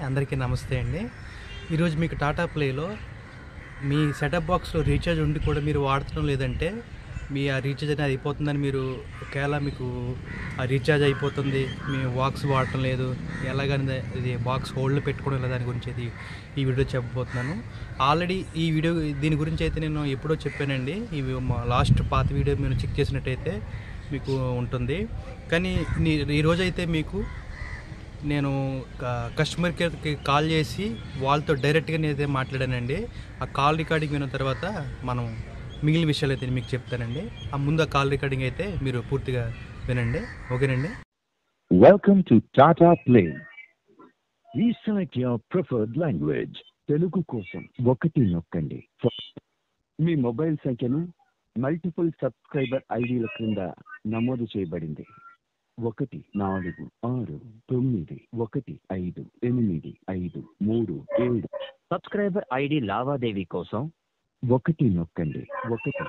అందరికీ నమస్తే అండి ఈరోజు మీకు టాటా ప్లేలో మీ సెటప్ బాక్స్లో రీఛార్జ్ ఉండి కూడా మీరు వాడటం లేదంటే మీ ఆ రీఛార్జ్ అనేది అయిపోతుందని మీరు ఒకవేళ మీకు ఆ రీఛార్జ్ అయిపోతుంది మీ బాక్స్ వాడటం లేదు ఎలాగని ఇది బాక్స్ హోల్డ్లో పెట్టుకోవడం లేదా దాని గురించి అయితే ఈ వీడియో చెప్పబోతున్నాను ఆల్రెడీ ఈ వీడియో దీని గురించి అయితే నేను ఎప్పుడో చెప్పానండి ఇవి మా లాస్ట్ పాత వీడియో మీరు చెక్ చేసినట్టయితే మీకు ఉంటుంది కానీ నీ- ఈరోజు అయితే మీకు నేను క- కస్టమర్ కేర్కి కాల్ చేసి వాళ్ళతో డైరెక్ట్గా నేనైతే మాట్లాడానండి ఆ కాల్ రికార్డింగ్ విన్న తర్వాత మనం మిగిలిన విషయాలు అయితే మీకు చెప్తానండి ఆ ముందు ఆ కాల్ రికార్డింగ్ అయితే మీరు పూర్తిగా వినండి ఓకేనండి Welcome to Tata Play. Reselect your preferred language. Telugu కోసం ఒకటి నొక్కండి మీ మొబైల్ సంఖ్యను మల్టిపుల్ సబ్స్క్రైబర్ ఐడీల క్రింద నమోదు చేయబడింది ఒకటి నాలుగు ఆరు తొమ్మిది ఒకటి ఐదు ఎనిమిది ఐదు మూడు ఏడు సబ్స్క్రైబర్ ఐడి లావాదేవీ కోసం ఒకటి నొక్కండి ఒకటి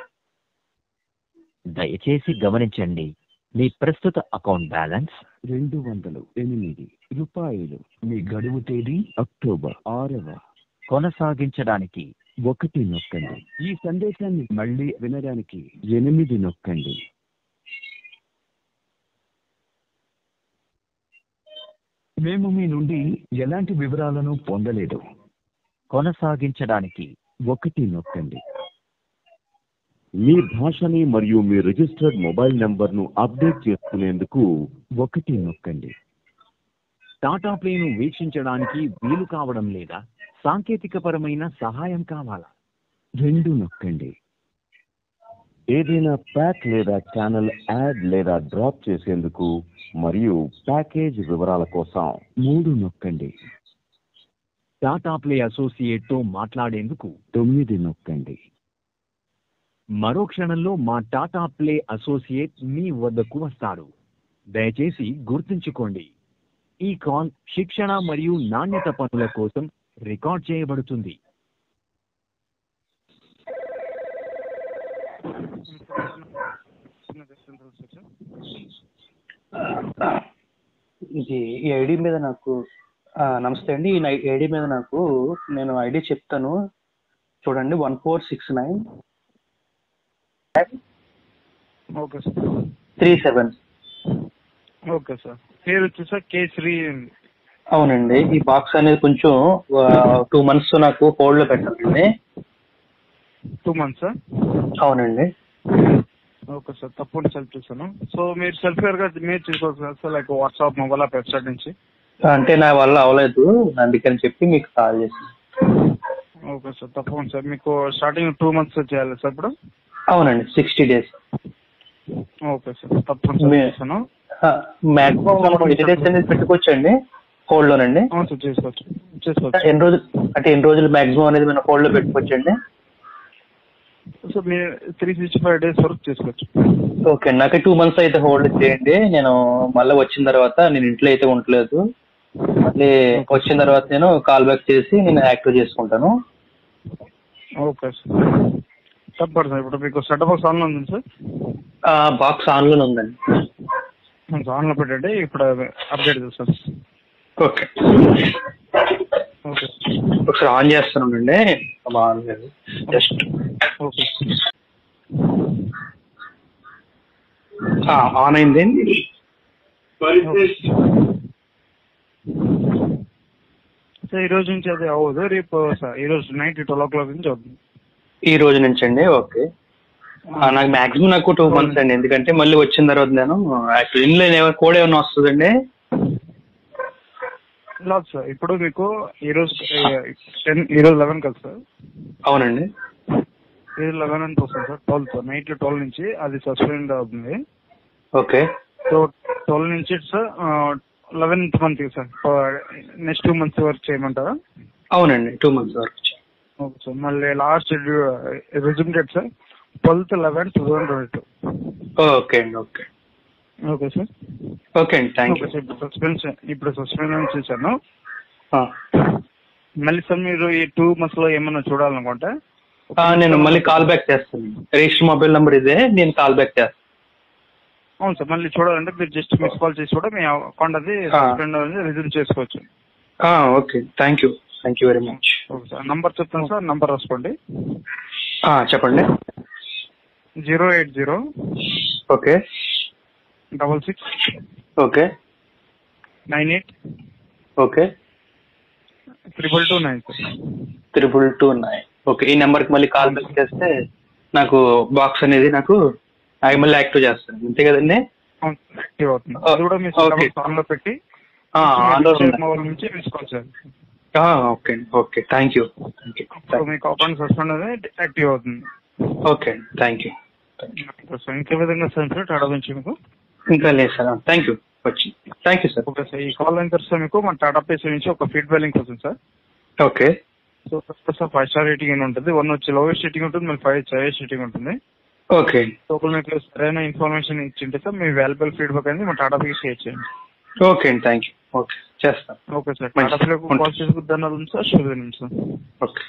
దయచేసి గమనించండి మీ ప్రస్తుత అకౌంట్ బ్యాలెన్స్ రెండు వందలు ఎనిమిది రూపాయలు మీ గడువు తేదీ అక్టోబర్ ఆరవ కొనసాగించడానికి ఒకటి నొక్కండి ఈ సందేశాన్ని మళ్ళీ వినడానికి ఎనిమిది నొక్కండి మేము మీ నుండి ఎలాంటి వివరాలను పొందలేదు కొనసాగించడానికి ఒకటి నొక్కండి మీ భాషని మరియు మీ రిజిస్టర్డ్ మొబైల్ నంబర్ను అప్డేట్ చేసుకునేందుకు ఒకటి నొక్కండి టాటా ప్లేను వీక్షించడానికి వీలు కావడం లేదా సాంకేతికపరమైన సహాయం కావాలా రెండు నొక్కండి ఏదైనా ప్యాక్ లేదా ఛానల్ యాడ్ లేదా డ్రాప్ చేసేందుకు మరియు ప్యాకేజ్ వివరాల కోసం మూడు నొక్కండి టాటా ప్లే అసోసియేట్ తో మాట్లాడేందుకు తొమ్మిది నొక్కండి మరో క్షణంలో మా టాటా ప్లే అసోసియేట్ మీ వద్దకు వస్తాడు దయచేసి గుర్తుంచుకోండి ఈ కాల్ శిక్షణ మరియు నాణ్యత పనుల కోసం రికార్డ్ చేయబడుతుంది ఇది ఈ ఐడి మీద నాకు ఆ, నమస్తే అండి ఈ నై- ఐడి మీద నాకు నేను ఐడి చెప్తాను చూడండి one four six nine okay sir three seven okay sir పేరు వచ్చేసా కేసరి అవునండి ఈ బాక్స్ అనేది కొంచెం టూ మంత్స్ నాకు హోల్డ్ లో పెట్టాలండి టూ మంత్స్ సార్ అవునండి ఓకే సార్ తప్పకుండా సెల్ఫ్ చేశాను సో మీరు సెల్ఫ్ గా మీరు చేసుకోవచ్చు కదా sir like WhatsApp mobile app website నుంచి అంటే నా వల్ల అవ్వలేదు అందుకని చెప్పి మీకు కాల్ చేశాను ఓకే సార్ తప్పకుండా సార్ మీకు స్టార్టింగ్ టూ మంత్స్ చేయాలి సార్ ఇప్పుడు అవునండి సిక్స్టీ డేస్ ఓకే సార్ తప్పకుండా సార్ మీ- చేశాను మాక్సిమం మనం ఎన్ని డేస్ అనేది పెట్టుకోవచ్చండి హోల్డ్ లోనండి అవును సార్ చేసుకోవచ్చు చేసుకోవచ్చు ఎన్ని రోజులు అంటే ఎన్ని రోజులు మాక్సిమం అనేది మనం హోల్డ్ లో పెట్టుకోవచ్చండి సో మీరు త్రీ సిక్స్టీ ఫైవ్ డేస్ వరకు చేసుకోవచ్చు ఓకే నాకు టూ మంత్స్ అయితే హోల్డ్ చేయండి నేను మళ్ళీ వచ్చిన తర్వాత నేను ఇంట్లో అయితే ఉండలేదు మళ్ళీ వచ్చిన తర్వాత నేను కాల్ బ్యాక్ చేసి నేను యాక్టివ్ చేసుకుంటాను ఓకే సార్ తప్పదు సార్ ఇప్పుడు మీకు సెట్ బాక్స్ ఆన్లో ఉంది సార్ ఆ బాక్స్ ఆన్లోనే ఉందండి ఆన్లో పెట్టండి ఇప్పుడు అప్డేట్ చేస్తాను ఓకే ఓకే ఒకసారి ఆన్ చేస్తానండి ఆన్ జస్ట్ ఓకే ఆన్ అయింది సార్ ఈ రోజు నుంచి అది అవ్వదు రేపు సార్ ఈ రోజు నైట్ ట్వెల్వ్ ఓ క్లాక్ నుంచి అవుతుంది ఈ రోజు నుంచి అండి ఓకే ఆ, నాకు మాక్సిమం నాకు టూ మంత్స్ అండి ఎందుకంటే మళ్ళీ వచ్చిన తర్వాత నేను యాక్చువల్ ఇంట్లో ఏమైనా కోడ్ ఏమైనా వస్తుందండి లేదు సార్ ఇప్పుడు మీకు ఈ రోజు టెన్ ఈ రోజు లెవెన్ కదా సార్ అవునండి ఈ రోజు లెవెన్ ಅಂತ వస్తుంది సార్ ట్వెల్త్ నైట్ ట్వెల్వ్ నుంచి అది సస్పెండ్ అవుతుంది ఓకే సో ట్వెల్వ్ నుంచి sir eleventh month sir next two months వరకు చేయమంటారా అవునండి టూ మంత్స్ వరకు ఓకే సార్ మళ్ళీ last resume date sir twelfth eleven two thousand twenty two okay అండి ఓకే ఓకే సార్ ఓకే అండి థ్యాంక్ ఓకే సార్ ఇప్పుడు suspension ఇప్పుడు సస్పెన్షన్ చేశాను యూ మళ్ళీ సార్ మీరు ఈ టూ మంత్స్ లో ఏమన్నా చూడాలనుకుంటే నేను మళ్ళీ కాల్ బ్యాక్ చేస్తాను రిజిస్టర్ మొబైల్ నెంబర్ ఇదే నేను కాల్ బ్యాక్ చేస్తాను అవును సార్ మళ్ళీ చూడాలంటే మీరు జస్ట్ మిస్ కాల్ చేసి కూడా మీ అకౌంట్ అది ఆ. సస్పెండ్ అనేది రిజ్యూమ్ చేసుకోవచ్చు okay thank you thank you very much okay sir number చెప్తాను సార్ నంబర్ రాసుకోండి చెప్పండి zero eight zero okay double six okay nine eight okay triple two nine sir triple two nine okay ఈ నెంబర్కి మళ్ళీ call back చేస్తే నాకు box అనేది నాకు అవి మళ్ళీ యాక్టివ్ చేస్తాను అంతే కదండి అవును సార్, యాక్టివ్ అవుతుంది అది కూడా మీ ఓకే. ఆన్ లో పెట్టి ఆ, ఆన్లో ఉంది. మొబైల్ నుంచి తీసుకోవాలి సార్ ఆ, okay okay thank you thank you అప్పుడు మీకు అకౌంట్ సస్పెండ్ అనేది యాక్టివ్ అవుతుంది ఓకే థ్యాంక్ యూ సార్ ఇంకే విధంగా సార్ సార్ టాటా నుంచి మీకు ఇంకా లేదు సార్ థ్యాంక్ యూ వచ్చి thank you sir okay sir ఈ కాల్ అయిన తర్వాత మీకు మన టాటా పేస్ నుంచి ఒక ఫీడ్బ్యాక్ లింక్ వస్తుంది sir okay so first sir five star rating అని ఉంటుంది వన్ వచ్చి లోయెస్ట్ రేటింగ్ ఉంటుంది మళ్ళీ ఫైవ్ హైయెస్ట్ రేటింగ్ ఉంటుంది ఓకే సో ఒకవేళ మీకు సరైన ఇన్ఫర్మేషన్ ఇచ్చింటే సార్ మీ వాల్యుబుల్ ఫీడ్బ్యాక్ అనేది మా టాటా పేకి షేర్ చేయండి ఓకే అండి థ్యాంక్ యూ ఓకే చేస్తాను ఓకే సార్ మంచిది. టాటా పేకి కాల్ చేసి ధన్యవాదాలు సార్ శుభదినం సార్ ఓకే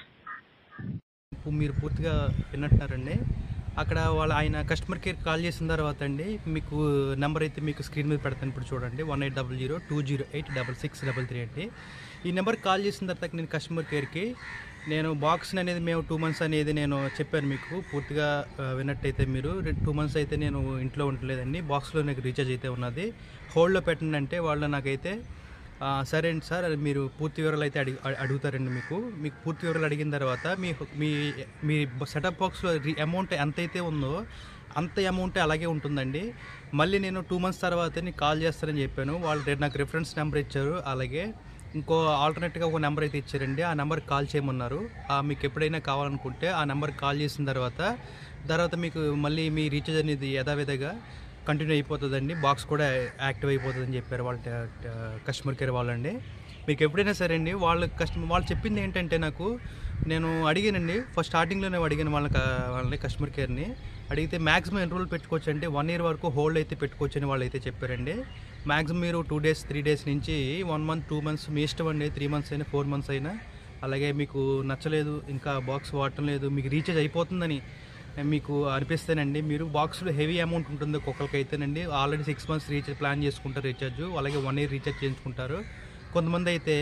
ఇప్పుడు మీరు పూర్తిగా విన్నట్టున్నారండి అక్కడ వాళ్ళ ఆయన కస్టమర్ కేర్ కాల్ చేసిన తర్వాత అండి మీకు నెంబర్ అయితే మీకు స్క్రీన్ మీద పెడతాను ఇప్పుడు చూడండి one eight double zero two zero eight double six double three అండి ఈ నెంబర్ కాల్ చేసిన తర్వాత నేను కస్టమర్ కేర్కి నేను బాక్స్ అనేది మేము టూ మంత్స్ అనేది నేను చెప్పాను మీకు పూర్తిగా ఆ, విన్నట్టయితే మీరు టూ మంత్స్ అయితే నేను ఇంట్లో ఉండలేదండి బాక్స్లో నాకు రీఛార్జ్ అయితే ఉన్నది హోల్డ్లో పెట్టండి అంటే వాళ్ళు నాకైతే ఆ, సరే అండి సార్ అది మీరు పూర్తి వివరాలు అయితే అడిగి అ- అడుగుతారండి మీకు మీకు పూర్తి వివరాలు అడిగిన తర్వాత మీ మీ మీ సెటప్ బాక్స్లో అమౌంట్ ఎంతైతే ఉందో అంత అమౌంట్ అలాగే ఉంటుందండి మళ్ళీ నేను టూ మంత్స్ తర్వాత నేను కాల్ చేస్తానని చెప్పాను వాళ్ళు రే- నాకు రిఫరెన్స్ నెంబర్ ఇచ్చారు అలాగే ఇంకో ఆల్టర్నేట్గా ఒక నెంబర్ అయితే ఇచ్చారండి ఆ నెంబర్కి కాల్ చేయమన్నారు ఆ మీకు ఎప్పుడైనా కావాలనుకుంటే ఆ నెంబర్కి కాల్ చేసిన తర్వాత తర్వాత మీకు మళ్ళీ మీ రీఛార్జ్ అనేది యథావిధిగా కంటిన్యూ అయిపోతుందండి బాక్స్ కూడా యాక్టివ్ అయిపోతుందని చెప్పారు వాళ్ళ ట- ట- కస్టమర్ కేర్ వాళ్ళండి మీకు ఎప్పుడైనా సరే అండి వాళ్ళ కస్టమర్ వాళ్ళు చెప్పింది ఏంటంటే నాకు నేను అడిగానండి ఫస్ట్ స్టార్టింగ్లోనే అడిగాను వాళ్ళ వాళ్ళని కస్టమర్ కేర్ని అడిగితే మ్యాక్సిమం ఎన్ని రోజులు పెట్టుకోవచ్చు అంటే వన్ ఇయర్ వరకు హోల్డ్ అయితే పెట్టుకోవచ్చు అని వాళ్ళు అయితే చెప్పారండి మ్యాక్సిమం మీరు టూ డేస్ త్రీ డేస్ నుంచి వన్ మంత్ టూ మంత్స్ మీ ఇష్టం అండి త్రీ మంత్స్ అయినా ఫోర్ మంత్స్ అయినా అలాగే మీకు నచ్చలేదు ఇంకా బాక్స్ వాడటం లేదు మీకు రీఛార్జ్ అయిపోతుందని మీకు అనిపిస్తేనండి మీరు బాక్స్లో హెవీ అమౌంట్ ఉంటుంది ఒక్కొక్కరికి అయితేనండి already six months recharge plan చేసుకుంటారు రీఛార్జ్ అలాగే వన్ ఇయర్ రీఛార్జ్ చేయించుకుంటారు కొంతమంది అయితే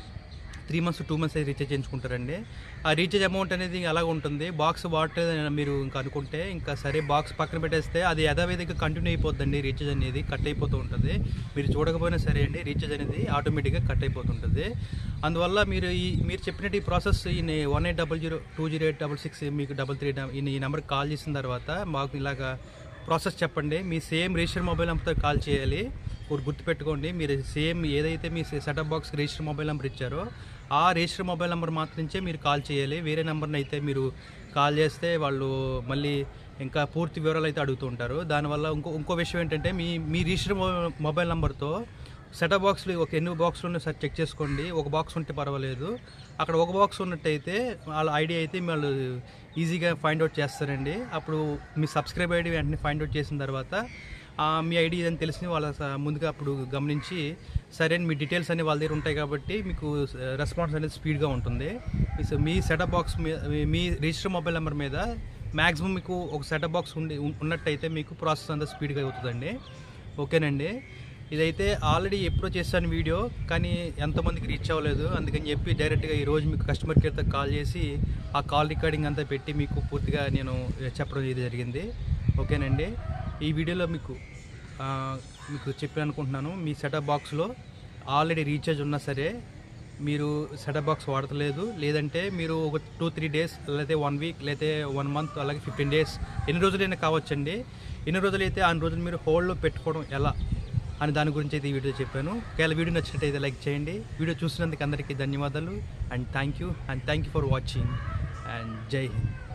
త్రీ మంత్స్ టూ మంత్స్ అయితే రీఛార్జ్ చేయించుకుంటారండి ఆ రీఛార్జ్ అమౌంట్ అనేది అలాగ ఉంటుంది బాక్స్ వాడలేదని మీరు ఇంకా అనుకుంటే ఇంకా సరే బాక్స్ పక్కన పెట్టేస్తే అది యథావిధిగా కంటిన్యూ అయిపోద్దండి రీఛార్జ్ అనేది కట్ అయిపోతూ ఉంటుంది మీరు చూడకపోయినా సరే అండి రీఛార్జ్ అనేది ఆటోమేటిక్గా కట్ అయిపోతుంటుంది అందువల్ల మీరు ఈ మీరు చెప్పినట్టు ఈ ప్రాసెస్ ఈ one eight double zero two zero eight double six మీకు డబల్ త్రీ ఈ నెంబర్కి కాల్ చేసిన తర్వాత మాకు ఇలాగా ప్రాసెస్ చెప్పండి మీ సేమ్ రిజిస్టర్ మొబైల్ నెంబర్తో కాల్ చేయాలి ఒకటి గుర్తుపెట్టుకోండి మీరు సేమ్ ఏదైతే మీ setup box register mobile number ఇచ్చారో ఆ రిజిస్టర్ మొబైల్ నెంబర్ మాత్రించే మీరు కాల్ చేయాలి వేరే నెంబర్ని అయితే మీరు కాల్ చేస్తే వాళ్ళు మళ్ళీ ఇంకా పూర్తి వివరాలు అయితే అడుగుతూ ఉంటారు దానివల్ల ఇంకో ఇంకో విషయం ఏంటంటే మీ మీ రిజిస్టర్ మొ- మొబైల్ నెంబర్తో సెటప్ బాక్స్లు ఒక ఎన్ని బాక్స్లు ఉన్నాయో సార్ చెక్ చేసుకోండి ఒక బాక్స్ ఉంటే పర్వాలేదు అక్కడ ఒక బాక్స్ ఉన్నట్టయితే వాళ్ళ ఐడి అయితే వాళ్ళు ఈజీగా ఫైండ్ అవుట్ చేస్తారండి అప్పుడు మీ సబ్స్క్రైబ్ ఐడి వెంటనే ఫైండ్ అవుట్ చేసిన తర్వాత ఆ, మీ ఐడి ఇదని తెలిసి వాళ్ళ స- ముందుగా అప్పుడు గమనించి సరే మీ డీటెయిల్స్ అన్ని వాళ్ళ దగ్గర ఉంటాయి కాబట్టి మీకు రెస్పాన్స్ అనేది స్పీడ్గా ఉంటుంది సో మీ సెటప్ బాక్స్ మీద మీ రిజిస్టర్ మొబైల్ నెంబర్ మీద మ్యాక్సిమం మీకు ఒక సెటప్ బాక్స్ ఉండి ఉన్- ఉన్నట్టయితే మీకు ప్రాసెస్ అంతా స్పీడ్గా అవుతుందండి ఓకేనండి ఇదైతే ఆల్రెడీ ఎప్పుడో చేశాను వీడియో కానీ ఎంతమందికి రీచ్ అవ్వలేదు అందుకని చెప్పి డైరెక్ట్గా ఈరోజు మీకు కస్టమర్ కేర్తో కాల్ చేసి ఆ కాల్ రికార్డింగ్ అంతా పెట్టి మీకు పూర్తిగా నేను చెప్పడం ఇది జరిగింది ఓకేనండి ఈ వీడియోలో మీకు ఆ, మీకు చెప్పాను అనుకుంటున్నాను మీ సెటప్ బాక్స్లో ఆల్రెడీ రీఛార్జ్ ఉన్నా సరే మీరు సెటప్ బాక్స్ వాడతలేదు లేదంటే మీరు ఒక టూ త్రీ డేస్ లేకపోతే వన్ వీక్ లేకపోతే వన్ మంత్ అలాగే ఫిఫ్టీన్ డేస్ ఎన్ని రోజులైనా కావచ్చండి ఎన్ని రోజులైతే అన్ని రోజులు మీరు హోల్డ్లో పెట్టుకోవడం ఎలా అని దాని గురించి అయితే ఈ వీడియో చెప్పాను ఒకవేళ వీడియో నచ్చినట్టయితే లైక్ చేయండి వీడియో చూసినందుకు అందరికీ ధన్యవాదాలు and thank you and thank you for watching and Jai Hind